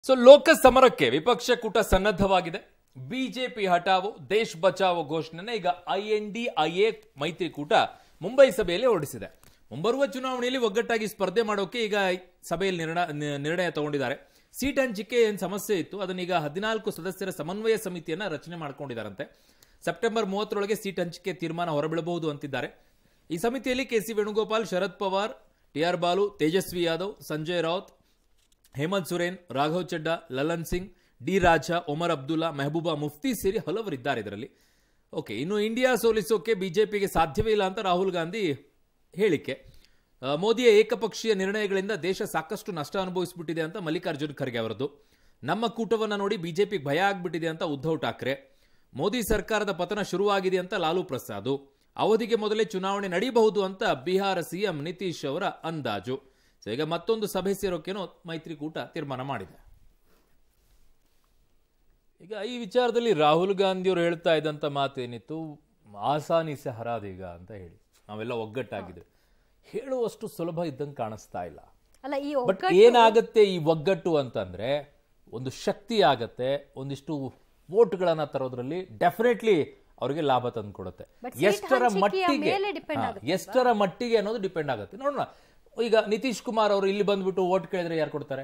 So ಲೋಕ ಸಮರಕ್ಕೆ ವಿಪಕ್ಷ ಕೂಟ ಸನ್ನದ್ಧವಾಗಿದೆ ಬಿಜೆಪಿ ಹಠಾವು ದೇಶ್ ಬಚಾವೋ ಘೋಷಣೆನ ಈಗ I N D I A ಮೈತ್ರಿಕೂಟ ಮುಂಬೈ ಸಭೆಯಲ್ಲಿ ಹೊರಡಿಸಿದೆ ಮುಂಬರುವ ಚುನಾವಣೆಯಲ್ಲಿ ಒಗ್ಗಟ್ಟಾಗಿ ಸ್ಪರ್ಧೆ ಮಾಡೋಕೆ ಈಗ ಸಭೆಯಲ್ಲಿ ನಿರ್ಣ- ನಿ- ನಿರ್ಣಯ ತಗೊಂಡಿದ್ದಾರೆ ಸೀಟ್ ಹಂಚಿಕೆ ಏನ್ ಸಮಸ್ಯೆ ಇತ್ತು ಅದನ್ನೀಗ ಹದಿನಾಲ್ಕು ಸದಸ್ಯರ ಸಮನ್ವಯ ಸಮಿತಿಯನ್ನ ರಚನೆ ಮಾಡ್ಕೊಂಡಿದ್ದಾರಂತೆ ಸೆಪ್ಟೆಂಬರ್ ಮೂವತ್ತರೊಳಗೆ ಸೀಟ್ ಹಂಚಿಕೆ ತೀರ್ಮಾನ ಹೊರಬೀಳಬಹುದು ಅಂತಿದ್ದಾರೆ ಈ ಸಮಿತಿಯಲ್ಲಿ KC Venugopal Sharad Pawar T R Baalu Tejashwi Yadav Sanjay Raut Hemant Soren Raghav Chadha Lalan Singh D Raja Omar Abdullah Mehbooba Mufti ಸೇರಿ ಹಲವರಿದ್ದಾರೆ ಇದರಲ್ಲಿ ಓಕೆ ಇನ್ನು ಇಂಡಿಯಾ ಸೋಲಿಸೋಕೆ ಬಿಜೆಪಿಗೆ ಸಾಧ್ಯವೇ ಇಲ್ಲ ಅಂತ ರಾಹುಲ್ ಗಾಂಧಿ ಹೇಳಿಕೆ ಆ, ಮೋದಿಯ ಏಕಪಕ್ಷೀಯ ನಿರ್ಣಯಗಳಿಂದ ದೇಶ ಸಾಕಷ್ಟು ನಷ್ಟ ಅನುಭವಿಸಿಬಿಟ್ಟಿದೆ ಅಂತ ಮಲ್ಲಿಕಾರ್ಜುನ್ ಖರ್ಗೆ ಅವರದ್ದು ನಮ್ಮ ಕೂಟವನ್ನು ನೋಡಿ ಬಿಜೆಪಿಗೆ ಭಯ ಆಗ್ಬಿಟ್ಟಿದೆ ಅಂತ ಉದ್ಧವ್ ಠಾಕ್ರೆ ಮೋದಿ ಸರ್ಕಾರದ ಪತನ ಶುರುವಾಗಿದೆ ಅಂತ ಲಾಲು ಪ್ರಸಾದ್ ಅವಧಿಗೆ ಮೊದಲೇ ಚುನಾವಣೆ ನಡೀಬಹುದು ಅಂತ ಬಿಹಾರ ಸಿಎಂ ನಿತೀಶ್ ಅವರ ಅಂದಾಜು ಸೊ ಈಗ ಮತ್ತೊಂದು ಸಭೆ ಸೇರೋಕೇನೋ ಮೈತ್ರಿಕೂಟ ತೀರ್ಮಾನ ಮಾಡಿದೆ ಈಗ ಈ ವಿಚಾರದಲ್ಲಿ ರಾಹುಲ್ ಗಾಂಧಿ ಅವರು ಹೇಳ್ತಾ ಇದ್ದಂತ ಮಾತೇನಿತ್ತು ಆಸಾನಿಸೆ ಹರಾದೀಗ ಅಂತ ಹೇಳಿ ನಾವೆಲ್ಲ ಒಗ್ಗಟ್ಟಾಗಿದ್ವಿ ಹೇಳುವಷ್ಟು ಸುಲಭ ಇದ್ದಂಗೆ ಕಾಣಿಸ್ತಾ ಇಲ್ಲ ಅಲ್ಲ ಈ ಬಟ್ ಒಗ್ಗಟ್ಟು ಏನಾಗತ್ತೆ ಈ ಒಗ್ಗಟ್ಟು ಅಂತಂದ್ರೆ ಒಂದು ಶಕ್ತಿ ಆಗತ್ತೆ ಒಂದಿಷ್ಟು ವೋಟ್ಗಳನ್ನ ತರೋದ್ರಲ್ಲಿ ಡೆಫಿನೆಟ್ಲಿ ಅವರಿಗೆ ಲಾಭ ತಂದು ಕೊಡುತ್ತೆ But seat ಎಷ್ಟರ ಹಂಚಿಕೆಯ ಮಟ್ಟಿಗೆ ಮೇಲೆ depend ಹಾ, ಆಗುತ್ತೆ ಎಷ್ಟರ ಮಟ್ಟಿಗೆ ಅನ್ನೋದು ಡಿಪೆಂಡ್ ಆಗುತ್ತೆ ನೋಡೋಣ ಈಗ ನಿತೀಶ್ ಕುಮಾರ್ ಅವರು ಇಲ್ಲಿ ಬಂದ್ಬಿಟ್ಟು ವೋಟ್ ಕೇಳಿದ್ರೆ ಯಾರು ಕೊಡ್ತಾರೆ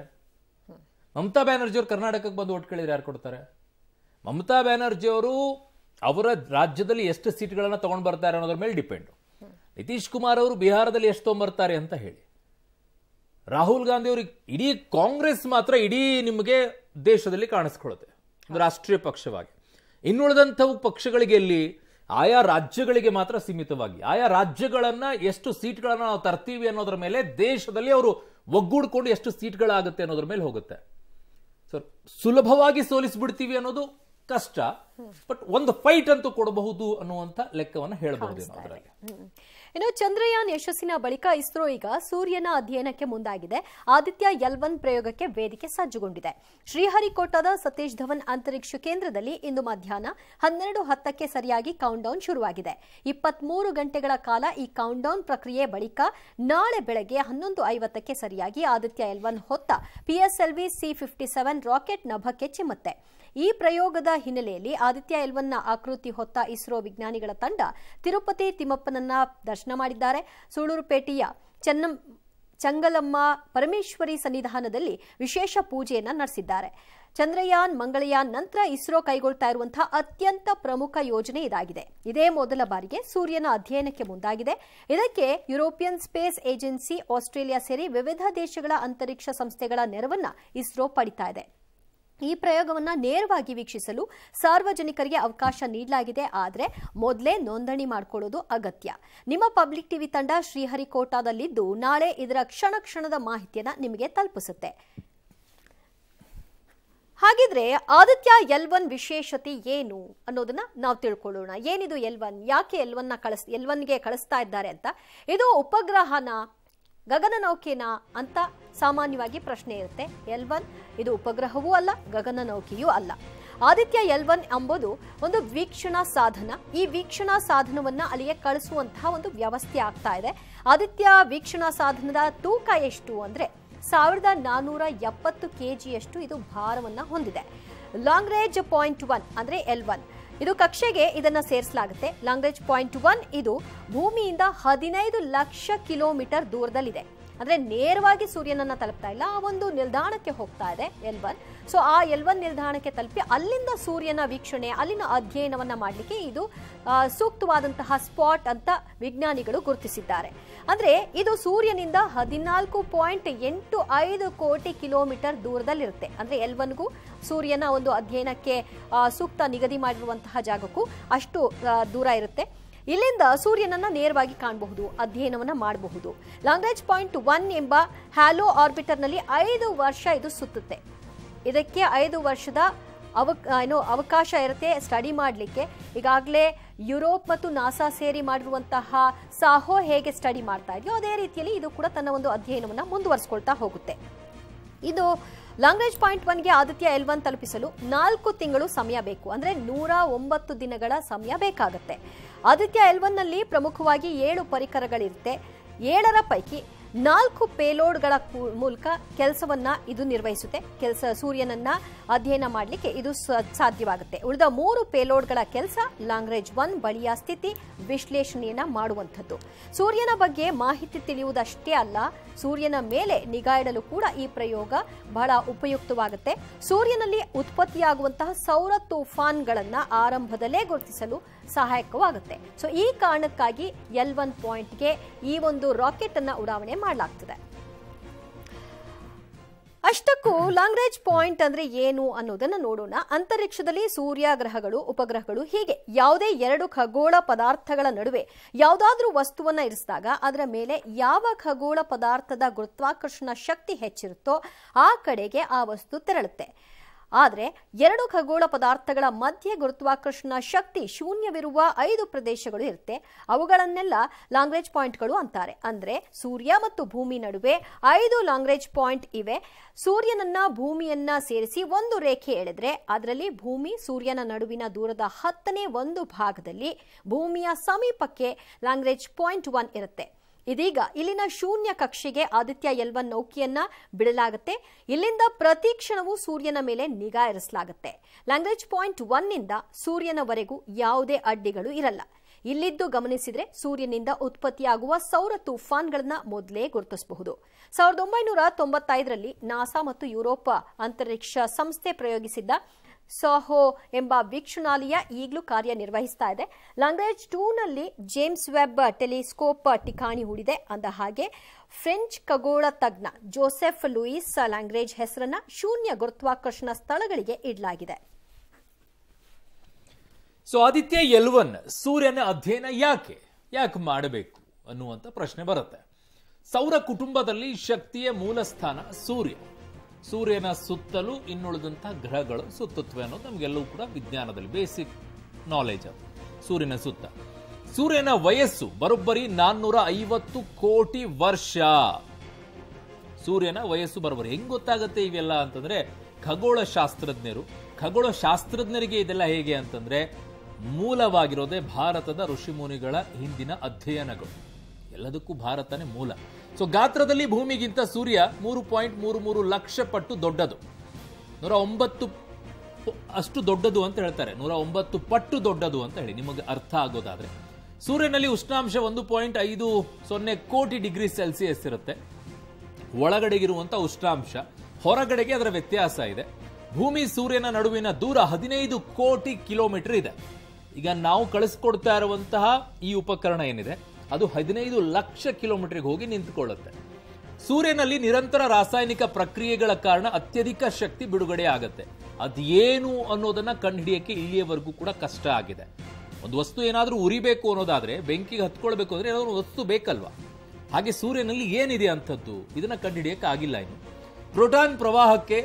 ಮಮತಾ ಬ್ಯಾನರ್ಜಿ ಅವರು ಕರ್ನಾಟಕಕ್ಕೆ ಬಂದು ವೋಟ್ ಕೇಳಿದ್ರೆ ಯಾರು ಕೊಡ್ತಾರೆ ಮಮತಾ ಬ್ಯಾನರ್ಜಿ ಅವರು ಅವರ ರಾಜ್ಯದಲ್ಲಿ ಎಷ್ಟು ಸೀಟ್ಗಳನ್ನ ತಗೊಂಡ್ ಬರ್ತಾರೆ ಅನ್ನೋದ್ರ ಮೇಲೆ ಡಿಪೆಂಡ್ ನಿತೀಶ್ ಕುಮಾರ್ ಅವರು ಬಿಹಾರದಲ್ಲಿ ಎಷ್ಟು ತಗೊಂಡ್ಬರ್ತಾರೆ ಅಂತ ಹೇಳಿ ರಾಹುಲ್ ಗಾಂಧಿ ಅವರು ಇಡೀ ಕಾಂಗ್ರೆಸ್ ಮಾತ್ರ ಇಡೀ ನಿಮಗೆ ದೇಶದಲ್ಲಿ ಕಾಣಿಸ್ಕೊಳ್ಳುತ್ತೆ ಒಂದು ರಾಷ್ಟ್ರೀಯ ಪಕ್ಷವಾಗಿ ಇನ್ನುಳಿದಂಥವು ಪಕ್ಷಗಳಿಗೆ ಎಲ್ಲಿ ಆಯಾ ರಾಜ್ಯಗಳಿಗೆ ಮಾತ್ರ ಸೀಮಿತವಾಗಿ ಆಯಾ ರಾಜ್ಯಗಳನ್ನ ಎಷ್ಟು ಸೀಟ್ಗಳನ್ನ ನಾವು ತರ್ತೀವಿ ಅನ್ನೋದ್ರ ಮೇಲೆ ದೇಶದಲ್ಲಿ ಅವರು ಒಗ್ಗೂಡ್ಕೊಂಡು ಎಷ್ಟು ಸೀಟ್ಗಳಾಗುತ್ತೆ ಅನ್ನೋದ್ರ ಮೇಲೆ ಹೋಗುತ್ತೆ ಸೊ ಸುಲಭವಾಗಿ ಸೋಲಿಸ್ಬಿಡ್ತೀವಿ ಅನ್ನೋದು ಕಷ್ಟ ಬಟ್ ಒಂದು ಫೈಟ್ ಅಂತೂ ಕೊಡಬಹುದು ಅನ್ನುವಂಥ ಲೆಕ್ಕವನ್ನ ಹೇಳಬಹುದೇನೋ ಅದರಲ್ಲಿ ಹ್ಮ್. ಇನ್ನು ಚಂದ್ರಯಾನ್ ಯಶಸ್ಸಿನ ಬಳಿಕ ಇಸ್ರೋ ಈಗ ಸೂರ್ಯನ ಅಧ್ಯಯನಕ್ಕೆ ಮುಂದಾಗಿದೆ ಆದಿತ್ಯ ಎಲ್ ಒನ್ ಪ್ರಯೋಗಕ್ಕೆ ವೇದಿಕೆ ಸಜ್ಜುಗೊಂಡಿದೆ ಶ್ರೀಹರಿಕೋಟದ ಸತೀಶ್ ಧವನ್ ಅಂತರಿಕ್ಷ ಕೇಂದ್ರದಲ್ಲಿ ಇಂದು ಮಧ್ಯಾಹ್ನ ಹನ್ನೆರಡು ಹತ್ತಕ್ಕೆ ಸರಿಯಾಗಿ ಕೌಂಟ್ ಡೌನ್ ಶುರುವಾಗಿದೆ ಇಪ್ಪತ್ಮೂರು ಗಂಟೆಗಳ ಕಾಲ ಈ ಕೌಂಟ್ ಡೌನ್ ಪ್ರಕ್ರಿಯೆ ಬಳಿಕ ನಾಳೆ ಬೆಳಗ್ಗೆ ಹನ್ನೊಂದು ಐವತ್ತಕ್ಕೆ ಸರಿಯಾಗಿ ಆದಿತ್ಯ ಎಲ್ ಒನ್ ಹೊತ್ತ PSLV C fifty seven rocket ನಭಕ್ಕೆ ಚಿಮ್ಮುತ್ತೆ ಈ ಪ್ರಯೋಗದ ಹಿನ್ನೆಲೆಯಲ್ಲಿ ಆದಿತ್ಯ ಎಲ್ವನ್ನ ಆಕೃತಿ ಹೊತ್ತ ಇಸ್ರೋ ವಿಜ್ಞಾನಿಗಳ ತಂಡ ತಿರುಪತಿ ತಿಮ್ಮಪ್ಪನನ್ನ ದರ್ಶನ ಮಾಡಿದ್ದಾರೆ ಸೂಳೂರುಪೇಟೆಯ ಚೆನ್ನಂ ಚಂಗಲಮ್ಮ ಪರಮೇಶ್ವರಿ ಸನ್ನಿಧಾನದಲ್ಲಿ ವಿಶೇಷ ಪೂಜೆಯನ್ನ ನಡೆಸಿದ್ದಾರೆ ಚಂದ್ರಯಾನ್ ಮಂಗಳಯಾನ್ ನಂತರ ಇಸ್ರೋ ಕೈಗೊಳ್ತಾ ಇರುವಂತಹ ಅತ್ಯಂತ ಪ್ರಮುಖ ಯೋಜನೆ ಇದಾಗಿದೆ ಇದೇ ಮೊದಲ ಬಾರಿಗೆ ಸೂರ್ಯನ ಅಧ್ಯಯನಕ್ಕೆ ಮುಂದಾಗಿದೆ ಇದಕ್ಕೆ ಯುರೋಪಿಯನ್ ಸ್ಪೇಸ್ ಏಜೆನ್ಸಿ ಆಸ್ಟ್ರೇಲಿಯಾ ಸೇರಿ ವಿವಿಧ ದೇಶಗಳ ಅಂತರಿಕ್ಷ ಸಂಸ್ಥೆಗಳ ನೆರವನ್ನ ಇಸ್ರೋ ಪಡಿತಾ ಇದೆ ಈ ಪ್ರಯೋಗವನ್ನ ನೇರವಾಗಿ ವೀಕ್ಷಿಸಲು ಸಾರ್ವಜನಿಕರಿಗೆ ಅವಕಾಶ ನೀಡಲಾಗಿದೆ ಆದರೆ ಮೊದಲೇ ನೋಂದಣಿ ಮಾಡಿಕೊಳ್ಳೋದು ಅಗತ್ಯ ನಿಮ್ಮ ಪಬ್ಲಿಕ್ ಟಿವಿ ತಂಡ ಶ್ರೀಹರಿಕೋಟಾದಲ್ಲಿದ್ದು ನಾಳೆ ಇದರ ಕ್ಷಣ ಕ್ಷಣದ ಮಾಹಿತಿಯನ್ನ ನಿಮಗೆ ತಲುಪಿಸುತ್ತೆ ಹಾಗಿದ್ರೆ ಆದಿತ್ಯ ಎಲ್ ಒನ್ ವಿಶೇಷತೆ ಏನು ಅನ್ನೋದನ್ನ ನಾವು ತಿಳ್ಕೊಳ್ಳೋಣ ಏನಿದು ಎಲ್ ಒನ್ ಯಾಕೆ ಎಲ್ ಒನ್ನ ಕಳಿಸ್ ಎಲ್ ಒನ್ಗೆ ಕಳಿಸ್ತಾ ಇದ್ದಾರೆ ಅಂತ ಇದು ಉಪಗ್ರಹನ ಗಗನನೌಕೆನಾ ಅಂತ ಸಾಮಾನ್ಯವಾಗಿ ಪ್ರಶ್ನೆ ಇರುತ್ತೆ ಎಲ್ ಒನ್ ಇದು ಉಪಗ್ರಹವೂ ಅಲ್ಲ ಗಗನನೌಕೆಯೂ ಅಲ್ಲ ಆದಿತ್ಯ ಎಲ್ ಒನ್ ಎಂಬುದು ಒಂದು ವೀಕ್ಷಣಾ ಸಾಧನ ಈ ವೀಕ್ಷಣಾ ಸಾಧನವನ್ನ ಅಲ್ಲಿಗೆ ಕಳಿಸುವಂತಹ ಒಂದು ವ್ಯವಸ್ಥೆ ಆಗ್ತಾ ಇದೆ ಆದಿತ್ಯ ವೀಕ್ಷಣಾ ಸಾಧನದ ತೂಕ ಎಷ್ಟು ಅಂದ್ರೆ ಸಾವಿರದ ನಾನ್ನೂರ ಎಪ್ಪತ್ತು ಕೆಜಿಯಷ್ಟು ಇದು ಭಾರವನ್ನ ಹೊಂದಿದೆ ಲಾಂಗ್ ರೇಂಜ್ ಪಾಯಿಂಟ್ ಒನ್ ಅಂದ್ರೆ ಎಲ್ ಒನ್ ಇದು ಕಕ್ಷೆಗೆ ಇದನ್ನ ಸೇರಿಸಲಾಗುತ್ತೆ ಲಾಂಗ್ ರೇಂಜ್ ಪಾಯಿಂಟ್ ಒನ್ ಇದು ಭೂಮಿಯಿಂದ ಹದಿನೈದು ಲಕ್ಷ ಕಿಲೋಮೀಟರ್ ದೂರದಲ್ಲಿದೆ ಅಂದ್ರೆ ನೇರವಾಗಿ ಸೂರ್ಯನನ್ನ ತಲುಪ್ತಾ ಇಲ್ಲ ಆ ಒಂದು ನಿಲ್ದಾಣಕ್ಕೆ ಹೋಗ್ತಾ ಇದೆ ಎಲ್ ಒನ್ ಸೊ ಆ ಎಲ್ ಒನ್ ನಿಲ್ದಾಣಕ್ಕೆ ತಲುಪಿ ಅಲ್ಲಿಂದ ಸೂರ್ಯನ ವೀಕ್ಷಣೆ ಅಲ್ಲಿನ ಅಧ್ಯಯನವನ್ನ ಮಾಡಲಿಕ್ಕೆ ಇದು ಆ, ಸೂಕ್ತವಾದಂತಹ ಸ್ಪಾಟ್ ಅಂತ ವಿಜ್ಞಾನಿಗಳು ಗುರುತಿಸಿದ್ದಾರೆ ಅಂದ್ರೆ ಇದು ಸೂರ್ಯನಿಂದ ಹದಿನಾಲ್ಕು ಪಾಯಿಂಟ್ ಎಂಟು ಐದು ಕೋಟಿ ಕಿಲೋಮೀಟರ್ ದೂರದಲ್ಲಿರುತ್ತೆ ಅಂದ್ರೆ ಎಲ್ ಒನ್ಗೂ ಸೂರ್ಯನ ಒಂದು ಅಧ್ಯಯನಕ್ಕೆ ಆ, ಸೂಕ್ತ ನಿಗದಿ ಮಾಡಿರುವಂತಹ ಜಾಗಕ್ಕೂ ಅಷ್ಟು ಆ, ದೂರ ಇರುತ್ತೆ ಇಲ್ಲಿಂದ ಸೂರ್ಯನನ್ನ ನೇರವಾಗಿ ಕಾಣಬಹುದು ಅಧ್ಯಯನವನ್ನ ಮಾಡಬಹುದು ಲಾಂಗ್ರೇಜ್ ಪಾಯಿಂಟ್ ಒನ್ ಎಂಬ ಹ್ಯಾಲೋ ಆರ್ಬಿಟರ್ನಲ್ಲಿ ಐದು ವರ್ಷ ಇದು ಸುತ್ತುತ್ತೆ ಇದಕ್ಕೆ ಐದು ವರ್ಷದ ಅವ ಏನು ಅವಕಾಶ ಇರುತ್ತೆ ಸ್ಟಡಿ ಮಾಡಲಿಕ್ಕೆ ಈಗಾಗಲೇ ಯುರೋಪ್ ಮತ್ತು ನಾಸಾ ಸೇರಿ ಮಾಡಿರುವಂತಹ ಸಾಹೋ ಹೇಗೆ ಸ್ಟಡಿ ಮಾಡ್ತಾ ಇದೆಯೋ ಅದೇ ರೀತಿಯಲ್ಲಿ ಇದು ಕೂಡ ತನ್ನ ಒಂದು ಅಧ್ಯಯನವನ್ನು ಮುಂದುವರಿಸ್ಕೊಳ್ತಾ ಹೋಗುತ್ತೆ ಇದು ಲಾಂಗ್ ರೇಂಜ್ ಪಾಯಿಂಟ್ ಒನ್ಗೆ ಆದಿತ್ಯ ಎಲ್ ಒನ್ ತಲುಪಿಸಲು ನಾಲ್ಕು ತಿಂಗಳು ಸಮಯ ಬೇಕು ಅಂದ್ರೆ ನೂರ ಒಂಬತ್ತು ದಿನಗಳ ಸಮಯ ಬೇಕಾಗುತ್ತೆ ಆದಿತ್ಯ ಎಲ್ ಒನ್ನಲ್ಲಿ ಪ್ರಮುಖವಾಗಿ ಏಳು ಪರಿಕರಗಳಿರುತ್ತೆ ಏಳರ ಪೈಕಿ ನಾಲ್ಕು ಪೇಲೋಡ್ಗಳ ಕೂ- ಮೂಲಕ ಕೆಲಸವನ್ನ ಇದು ನಿರ್ವಹಿಸುತ್ತೆ ಕೆಲಸ ಸೂರ್ಯನನ್ನ ಅಧ್ಯಯನ ಮಾಡಲಿಕ್ಕೆ ಇದು ಸ- ಸಾಧ್ಯವಾಗುತ್ತೆ ಉಳಿದ ಮೂರು ಪೇಲೋಡ್ಗಳ ಕೆಲಸ ಲಾಂಗ್ ರೇಂಜ್ ಒನ್ ಬಳಿಯ ಸ್ಥಿತಿ ವಿಶ್ಲೇಷಣೆಯನ್ನ ಮಾಡುವಂಥದ್ದು ಸೂರ್ಯನ ಬಗ್ಗೆ ಮಾಹಿತಿ ತಿಳಿಯುವುದಷ್ಟೇ ಅಲ್ಲ ಸೂರ್ಯನ ಮೇಲೆ ನಿಗಾ ಇಡಲು ಕೂಡ ಈ ಪ್ರಯೋಗ ಬಹಳ ಉಪಯುಕ್ತವಾಗುತ್ತೆ ಸೂರ್ಯನಲ್ಲಿ ಉತ್ಪತ್ತಿಯಾಗುವಂತಹ ಸೌರ ತೂಫಾನ್ಗಳನ್ನ ಆರಂಭದಲ್ಲೇ ಗುರುತಿಸಲು ಸಹಾಯಕವಾಗುತ್ತೆ ಸೊ ಈ ಕಾರಣಕ್ಕಾಗಿ ಎಲ್ ಒನ್ ಪಾಯಿಂಟ್ಗೆ ಈ ಒಂದು ರಾಕೆಟ್ ಅನ್ನ ಉಡಾವಣೆ ಮಾಡಲಾಗ್ತದೆ ಅಷ್ಟಕ್ಕೂ ಲಾಂಗ್ ರೇಂಜ್ ಪಾಯಿಂಟ್ ಅಂದ್ರೆ ಏನು ಅನ್ನೋದನ್ನ ನೋಡೋಣ ಅಂತರಿಕ್ಷದಲ್ಲಿ ಸೂರ್ಯ ಗ್ರಹಗಳು ಉಪಗ್ರಹಗಳು ಹೀಗೆ ಯಾವುದೇ ಎರಡು ಖಗೋಳ ಪದಾರ್ಥಗಳ ನಡುವೆ ಯಾವುದಾದ್ರೂ ವಸ್ತುವನ್ನ ಇರಿಸಿದಾಗ ಅದರ ಮೇಲೆ ಯಾವ ಖಗೋಳ ಪದಾರ್ಥದ ಗುರುತ್ವಾಕರ್ಷಣ ಶಕ್ತಿ ಹೆಚ್ಚಿರುತ್ತೋ ಆ ಕಡೆಗೆ ಆ ವಸ್ತು ತೆರಳುತ್ತೆ ಆದರೆ ಎರಡು ಖಗೋಳ ಪದಾರ್ಥಗಳ ಮಧ್ಯೆ ಗುರುತ್ವಾಕರ್ಷಣ ಶಕ್ತಿ ಶೂನ್ಯವಿರುವ ಐದು ಪ್ರದೇಶಗಳು ಇರುತ್ತೆ ಅವುಗಳನ್ನೆಲ್ಲ ಲಾಂಗ್ರೇಜ್ ಪಾಯಿಂಟ್ಗಳು ಅಂತಾರೆ ಅಂದ್ರೆ ಸೂರ್ಯ ಮತ್ತು ಭೂಮಿ ನಡುವೆ ಐದು ಲಾಂಗ್ರೇಜ್ ಪಾಯಿಂಟ್ ಇವೆ ಸೂರ್ಯನನ್ನ ಭೂಮಿಯನ್ನ ಸೇರಿಸಿ ಒಂದು ರೇಖೆ ಎಳೆದ್ರೆ ಅದರಲ್ಲಿ ಭೂಮಿ ಸೂರ್ಯನ ನಡುವಿನ ದೂರದ ಹತ್ತನೇ ಒಂದು ಭಾಗದಲ್ಲಿ ಭೂಮಿಯ ಸಮೀಪಕ್ಕೆ ಲಾಂಗ್ರೇಜ್ ಪಾಯಿಂಟ್ ಒನ್ ಇರುತ್ತೆ ಇದೀಗ ಇಲ್ಲಿನ ಶೂನ್ಯ ಕಕ್ಷೆಗೆ ಆದಿತ್ಯ ಎಲ್ ಒನ್ ನೌಕೆಯನ್ನ ಬಿಡಲಾಗುತ್ತೆ ಇಲ್ಲಿಂದ ಪ್ರತಿ ಕ್ಷಣವೂ ಸೂರ್ಯನ ಮೇಲೆ ನಿಗಾ ಇರಿಸಲಾಗುತ್ತೆ ಲ್ಯಾಂಗ್ವೇಜ್ ಪಾಯಿಂಟ್ ಒನ್ನಿಂದ ಸೂರ್ಯನವರೆಗೂ ಯಾವುದೇ ಅಡ್ಡಿಗಳು ಇರಲ್ಲ ಇಲ್ಲಿದ್ದು ಗಮನಿಸಿದ್ರೆ ಸೂರ್ಯನಿಂದ ಉತ್ಪತ್ತಿಯಾಗುವ ಸೌರ ತೂಫಾನ್ಗಳನ್ನ ಮೊದಲೇ ಗುರುತಿಸಬಹುದು ಸಾವಿರದ ಒಂಬೈನೂರ ತೊಂಬತ್ತೈದರಲ್ಲಿ ನಾಸಾ ಮತ್ತು ಯುರೋಪ ಅಂತರಿಕ್ಷ ಸಂಸ್ಥೆ ಪ್ರಯೋಗಿಸಿದ್ದ ಸಾಹೋ ಎಂಬ ವೀಕ್ಷಣಾಲಯ ಈಗಲೂ ಕಾರ್ಯನಿರ್ವಹಿಸ್ತಾ ಇದೆ ಲಾಂಗ್ರೇಜ್ ಟೂನಲ್ಲಿ ಜೇಮ್ಸ್ ವೆಬ್ ಟೆಲಿಸ್ಕೋಪ್ ಠಿಕಾಣಿ ಹೂಡಿದೆ ಅಂದ ಹಾಗೆ ಫ್ರೆಂಚ್ ಖಗೋಳ ತಜ್ಞ ಜೋಸೆಫ್ ಲೂಯಿಸ್ ಲ್ಯಾಂಗ್ರೇಜ್ ಹೆಸರನ್ನ ಶೂನ್ಯ ಗುರುತ್ವಾಕರ್ಷಣ ಸ್ಥಳಗಳಿಗೆ ಇಡಲಾಗಿದೆ ಸೊ ಆದಿತ್ಯ ಎಲ್ ಒನ್ ಸೂರ್ಯನ ಅಧ್ಯಯನ ಯಾಕೆ ಯಾಕೆ ಮಾಡಬೇಕು ಅನ್ನುವಂಥ ಪ್ರಶ್ನೆ ಬರುತ್ತೆ ಸೌರ ಕುಟುಂಬದಲ್ಲಿ ಶಕ್ತಿಯ ಮೂಲ ಸ್ಥಾನ ಸೂರ್ಯ ಸೂರ್ಯನ ಸುತ್ತಲೂ ಇನ್ನುಳಿದಂತಹ ಗ್ರಹಗಳು ಸುತ್ತುತ್ತವೆ ಅನ್ನೋದು ನಮಗೆಲ್ಲವೂ ಕೂಡ ವಿಜ್ಞಾನದಲ್ಲಿ ಬೇಸಿಕ್ ನಾಲೆಜ್ ಅದು ಸೂರ್ಯನ ಸುತ್ತ ಸೂರ್ಯನ ವಯಸ್ಸು ಬರೋಬ್ಬರಿ ನಾನ್ನೂರ ಐವತ್ತು ಕೋಟಿ ವರ್ಷ ಸೂರ್ಯನ ವಯಸ್ಸು ಬರೋಬ್ಬರಿ ಹೆಂಗ್ ಗೊತ್ತಾಗುತ್ತೆ ಇವೆಲ್ಲ ಅಂತಂದ್ರೆ ಖಗೋಳ ಶಾಸ್ತ್ರಜ್ಞರು ಖಗೋಳ ಶಾಸ್ತ್ರಜ್ಞರಿಗೆ ಇದೆಲ್ಲ ಹೇಗೆ ಅಂತಂದ್ರೆ ಮೂಲವಾಗಿರೋದೇ ಭಾರತದ ಋಷಿಮುನಿಗಳ ಹಿಂದಿನ ಅಧ್ಯಯನಗಳು ಎಲ್ಲದಕ್ಕೂ ಭಾರತನೇ ಮೂಲ ಸೊ ಗಾತ್ರದಲ್ಲಿ ಭೂಮಿಗಿಂತ ಸೂರ್ಯ ಮೂರು ಪಾಯಿಂಟ್ ಮೂರು ಮೂರು ಲಕ್ಷ ಪಟ್ಟು ದೊಡ್ಡದು ನೂರ ಒಂಬತ್ತು ಪ- ಅಷ್ಟು ದೊಡ್ಡದು ಅಂತ ಹೇಳ್ತಾರೆ ನೂರ ಒಂಬತ್ತು ಪಟ್ಟು ದೊಡ್ಡದು ಅಂತ ಹೇಳಿ ನಿಮಗೆ ಅರ್ಥ ಆಗೋದಾದ್ರೆ ಸೂರ್ಯನಲ್ಲಿ ಉಷ್ಣಾಂಶ ಒಂದು ಪಾಯಿಂಟ್ ಐದು ಸೊನ್ನೆ ಕೋಟಿ ಡಿಗ್ರಿ ಸೆಲ್ಸಿಯಸ್ ಇರುತ್ತೆ ಒಳಗಡೆಗಿರುವಂತ ಉಷ್ಣಾಂಶ ಹೊರಗಡೆಗೆ ಅದರ ವ್ಯತ್ಯಾಸ ಇದೆ ಭೂಮಿ ಸೂರ್ಯನ ನಡುವಿನ ದೂರ ಹದಿನೈದು ಕೋಟಿ ಕಿಲೋಮೀಟರ್ ಇದೆ ಈಗ ನಾವು ಕಳಿಸ್ಕೊಡ್ತಾ ಇರುವಂತಹ ಈ ಉಪಕರಣ ಏನಿದೆ ಅದು ಹದಿನೈದು ಲಕ್ಷ ಕಿಲೋಮೀಟರ್ಗೆ ಹೋಗಿ ನಿಂತುಕೊಳ್ಳುತ್ತೆ ಸೂರ್ಯನಲ್ಲಿ ನಿರಂತರ ರಾಸಾಯನಿಕ ಪ್ರಕ್ರಿಯೆಗಳ ಕಾರಣ ಅತ್ಯಧಿಕ ಶಕ್ತಿ ಬಿಡುಗಡೆ ಆಗುತ್ತೆ ಅದೇನು ಅನ್ನೋದನ್ನ ಕಂಡುಹಿಡಿಯಕ್ಕೆ ಇಲ್ಲಿಯವರೆಗೂ ಕೂಡ ಕಷ್ಟ ಆಗಿದೆ ಒಂದು ವಸ್ತು ಏನಾದ್ರೂ ಉರಿಬೇಕು ಅನ್ನೋದಾದ್ರೆ ಬೆಂಕಿಗೆ ಹತ್ಕೊಳ್ಬೇಕು ಅಂದ್ರೆ ಏನಾದ್ರು ಒಂದು ವಸ್ತು ಬೇಕಲ್ವಾ ಹಾಗೆ ಸೂರ್ಯನಲ್ಲಿ ಏನಿದೆ ಅಂಥದ್ದು ಇದನ್ನ ಕಂಡುಹಿಡಿಯಕ್ಕೆ ಆಗಿಲ್ಲ ಇನ್ನು ಪ್ರೋಟಾನ್ ಪ್ರವಾಹಕ್ಕೆ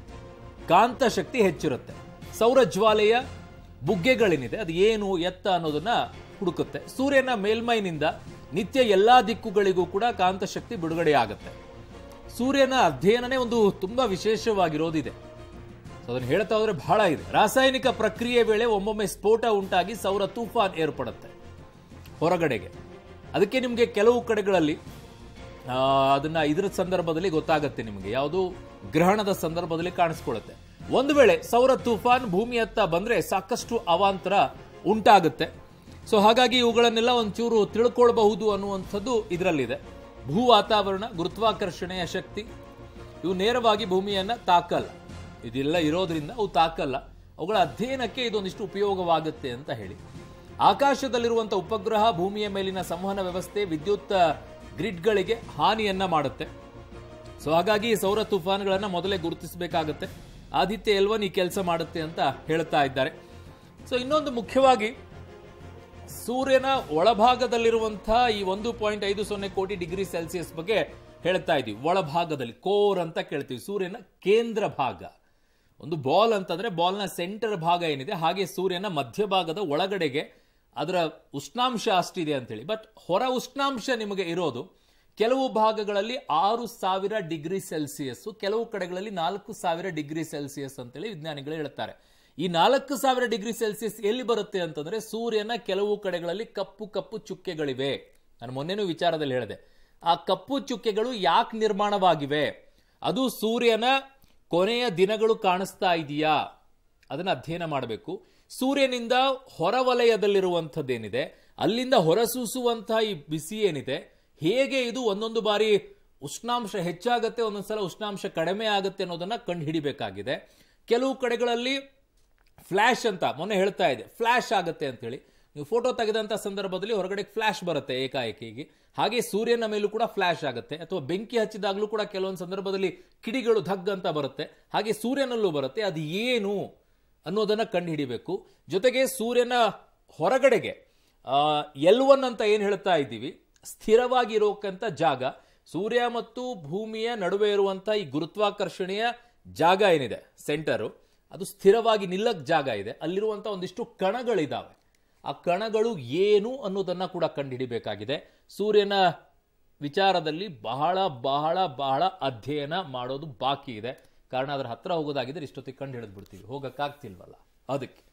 ಕಾಂತ ಶಕ್ತಿ ಹೆಚ್ಚಿರುತ್ತೆ ಸೌರ ಜ್ವಾಲೆಯ ಬುಗ್ಗೆಗಳೇನಿದೆ ಅದು ಏನು ಎತ್ತ ಅನ್ನೋದನ್ನ ಹುಡುಕುತ್ತೆ ಸೂರ್ಯನ ಮೇಲ್ಮೈನಿಂದ ನಿತ್ಯ ಎಲ್ಲಾ ದಿಕ್ಕುಗಳಿಗೂ ಕೂಡ ಕಾಂತ ಶಕ್ತಿ ಬಿಡುಗಡೆ ಆಗುತ್ತೆ ಸೂರ್ಯನ ಅಧ್ಯಯನನೇ ಒಂದು ತುಂಬಾ ವಿಶೇಷವಾಗಿರೋದಿದೆ ಸೊ ಅದನ್ನು ಹೇಳ್ತಾ ಹೋದ್ರೆ ಬಹಳ ಇದೆ ರಾಸಾಯನಿಕ ಪ್ರಕ್ರಿಯೆ ವೇಳೆ ಒಮ್ಮೊಮ್ಮೆ ಸ್ಫೋಟ ಉಂಟಾಗಿ ಸೌರ ತೂಫಾನ್ ಏರ್ಪಡುತ್ತೆ ಹೊರಗಡೆಗೆ ಅದಕ್ಕೆ ನಿಮಗೆ ಕೆಲವು ಕಡೆಗಳಲ್ಲಿ ಆ, ಅದನ್ನ ಇದರ ಸಂದರ್ಭದಲ್ಲಿ ಗೊತ್ತಾಗುತ್ತೆ ನಿಮಗೆ ಯಾವುದು ಗ್ರಹಣದ ಸಂದರ್ಭದಲ್ಲಿ ಕಾಣಿಸ್ಕೊಳ್ಳುತ್ತೆ ಒಂದು ವೇಳೆ ಸೌರ ತೂಫಾನ್ ಭೂಮಿಯತ್ತ ಬಂದ್ರೆ ಸಾಕಷ್ಟು ಅವಾಂತರ ಉಂಟಾಗುತ್ತೆ ಸೊ ಹಾಗಾಗಿ ಇವುಗಳನ್ನೆಲ್ಲ ಒಂಚೂರು ತಿಳ್ಕೊಳ್ಬಹುದು ಅನ್ನುವಂಥದ್ದು ಇದರಲ್ಲಿದೆ ಭೂ ವಾತಾವರಣ ಗುರುತ್ವಾಕರ್ಷಣೆಯ ಶಕ್ತಿ ಇವು ನೇರವಾಗಿ ಭೂಮಿಯನ್ನ ತಾಕಲ್ಲ ಇದೆಲ್ಲ ಇರೋದ್ರಿಂದ ಅವು ತಾಕಲ್ಲ ಅವುಗಳ ಅಧ್ಯಯನಕ್ಕೆ ಇದೊಂದಿಷ್ಟು ಉಪಯೋಗವಾಗುತ್ತೆ ಅಂತ ಹೇಳಿ ಆಕಾಶದಲ್ಲಿರುವಂಥ ಉಪಗ್ರಹ ಭೂಮಿಯ ಮೇಲಿನ ಸಂವಹನ ವ್ಯವಸ್ಥೆ ವಿದ್ಯುತ್ ಗ್ರಿಡ್ಗಳಿಗೆ ಹಾನಿಯನ್ನ ಮಾಡುತ್ತೆ ಸೊ ಹಾಗಾಗಿ ಈ ಸೌರ ತುಫಾನ್ಗಳನ್ನ ಮೊದಲೇ ಗುರುತಿಸಬೇಕಾಗತ್ತೆ ಆದಿತ್ಯ ಎಲ್ವನ್ ಈ ಕೆಲಸ ಮಾಡುತ್ತೆ ಅಂತ ಹೇಳ್ತಾ ಇದ್ದಾರೆ ಸೊ ಇನ್ನೊಂದು ಮುಖ್ಯವಾಗಿ ಸೂರ್ಯನ ಒಳಭಾಗದಲ್ಲಿರುವಂತಹ ಈ ಒಂದು ಪಾಯಿಂಟ್ ಐದು ಸೊನ್ನೆ ಕೋಟಿ ಡಿಗ್ರಿ ಸೆಲ್ಸಿಯಸ್ ಬಗ್ಗೆ ಹೇಳ್ತಾ ಇದೀವಿ ಒಳಭಾಗದಲ್ಲಿ ಕೋರ್ ಅಂತ ಕೇಳ್ತೀವಿ ಸೂರ್ಯನ ಕೇಂದ್ರ ಭಾಗ ಒಂದು ಬಾಲ್ ಅಂತಂದ್ರೆ ಬಾಲ್ನ ಸೆಂಟರ್ ಭಾಗ ಏನಿದೆ ಹಾಗೆ ಸೂರ್ಯನ ಮಧ್ಯಭಾಗದ ಒಳಗಡೆಗೆ ಅದರ ಉಷ್ಣಾಂಶ ಅಷ್ಟಿದೆ ಅಂತೇಳಿ ಬಟ್ ಹೊರ ಉಷ್ಣಾಂಶ ನಿಮಗೆ ಇರೋದು ಕೆಲವು ಭಾಗಗಳಲ್ಲಿ ಆರು ಸಾವಿರ ಡಿಗ್ರಿ ಸೆಲ್ಸಿಯಸ್ ಕೆಲವು ಕಡೆಗಳಲ್ಲಿ ನಾಲ್ಕು ಸಾವಿರ ಡಿಗ್ರಿ ಸೆಲ್ಸಿಯಸ್ ಅಂತೇಳಿ ವಿಜ್ಞಾನಿಗಳು ಹೇಳ್ತಾರೆ ಈ ನಾಲ್ಕು ಸಾವಿರ ಡಿಗ್ರಿ ಸೆಲ್ಸಿಯಸ್ ಎಲ್ಲಿ ಬರುತ್ತೆ ಅಂತಂದ್ರೆ ಸೂರ್ಯನ ಕೆಲವು ಕಡೆಗಳಲ್ಲಿ ಕಪ್ಪು ಕಪ್ಪು ಚುಕ್ಕೆಗಳಿವೆ ನಾನು ಮೊನ್ನೆನೂ ವಿಚಾರದಲ್ಲಿ ಹೇಳಿದೆ ಆ ಕಪ್ಪು ಚುಕ್ಕೆಗಳು ಯಾಕೆ ನಿರ್ಮಾಣವಾಗಿವೆ ಅದು ಸೂರ್ಯನ ಕೊನೆಯ ದಿನಗಳು ಕಾಣಿಸ್ತಾ ಇದೆಯಾ ಅದನ್ನ ಅಧ್ಯಯನ ಮಾಡಬೇಕು ಸೂರ್ಯನಿಂದ ಹೊರವಲಯದಲ್ಲಿರುವಂಥದ್ದೇನಿದೆ ಅಲ್ಲಿಂದ ಹೊರಸೂಸುವಂತಹ ಈ ಬಿಸಿ ಏನಿದೆ ಹೇಗೆ ಇದು ಒಂದೊಂದು ಬಾರಿ ಉಷ್ಣಾಂಶ ಹೆಚ್ಚಾಗತ್ತೆ ಒಂದೊಂದ್ಸಲ ಉಷ್ಣಾಂಶ ಕಡಿಮೆ ಆಗುತ್ತೆ ಅನ್ನೋದನ್ನ ಕಂಡು ಹಿಡಿಬೇಕಾಗಿದೆ ಕೆಲವು ಕಡೆಗಳಲ್ಲಿ ಫ್ಲ್ಯಾಶ್ ಅಂತ ಮೊನ್ನೆ ಹೇಳ್ತಾ ಇದೆ ಫ್ಲ್ಯಾಶ್ ಆಗುತ್ತೆ ಅಂತೇಳಿ ನೀವು ಫೋಟೋ ತೆಗೆದಂಥ ಸಂದರ್ಭದಲ್ಲಿ ಹೊರಗಡೆ ಫ್ಲ್ಯಾಶ್ ಬರುತ್ತೆ ಏಕಾಏಕಿಗೆ ಹಾಗೆ ಸೂರ್ಯನ ಮೇಲೂ ಕೂಡ ಫ್ಲ್ಯಾಶ್ ಆಗುತ್ತೆ ಅಥವಾ ಬೆಂಕಿ ಹಚ್ಚಿದಾಗಲೂ ಕೂಡ ಕೆಲವೊಂದು ಸಂದರ್ಭದಲ್ಲಿ ಕಿಡಿಗಳು ಧಗ್ ಅಂತ ಬರುತ್ತೆ ಹಾಗೆ ಸೂರ್ಯನಲ್ಲೂ ಬರುತ್ತೆ ಅದು ಏನು ಅನ್ನೋದನ್ನ ಕಂಡು ಹಿಡಿಬೇಕು ಜೊತೆಗೆ ಸೂರ್ಯನ ಹೊರಗಡೆಗೆ ಎಲ್ ಒನ್ ಅಂತ ಏನು ಹೇಳ್ತಾ ಇದ್ದೀವಿ ಸ್ಥಿರವಾಗಿ ಇರೋಕ್ಕಂತ ಜಾಗ ಸೂರ್ಯ ಮತ್ತು ಭೂಮಿಯ ನಡುವೆ ಇರುವಂತ ಈ ಗುರುತ್ವಾಕರ್ಷಣೆಯ ಜಾಗ ಏನಿದೆ ಸೆಂಟರು ಅದು ಸ್ಥಿರವಾಗಿ ನಿಲ್ಲಕ್ ಜಾಗ ಇದೆ ಅಲ್ಲಿರುವಂತ ಒಂದಿಷ್ಟು ಕಣಗಳಿದಾವೆ ಆ ಕಣಗಳು ಏನು ಅನ್ನೋದನ್ನ ಕೂಡ ಕಂಡುಹಿಡಿಬೇಕಾಗಿದೆ ಸೂರ್ಯನ ವಿಚಾರದಲ್ಲಿ ಬಹಳ ಬಹಳ ಬಹಳ ಅಧ್ಯಯನ ಮಾಡೋದು ಬಾಕಿ ಇದೆ ಕಾರಣ ಅದರ ಹತ್ರ ಹೋಗೋದಾಗಿದ್ರೆ ಇಷ್ಟೊತ್ತಿಗೆ ಕಂಡು ಹಿಡಿದ್ಬಿಡ್ತೀವಿ ಹೋಗಕ್ಕಾಗ್ತಿಲ್ವಲ್ಲ ಅದಕ್ಕೆ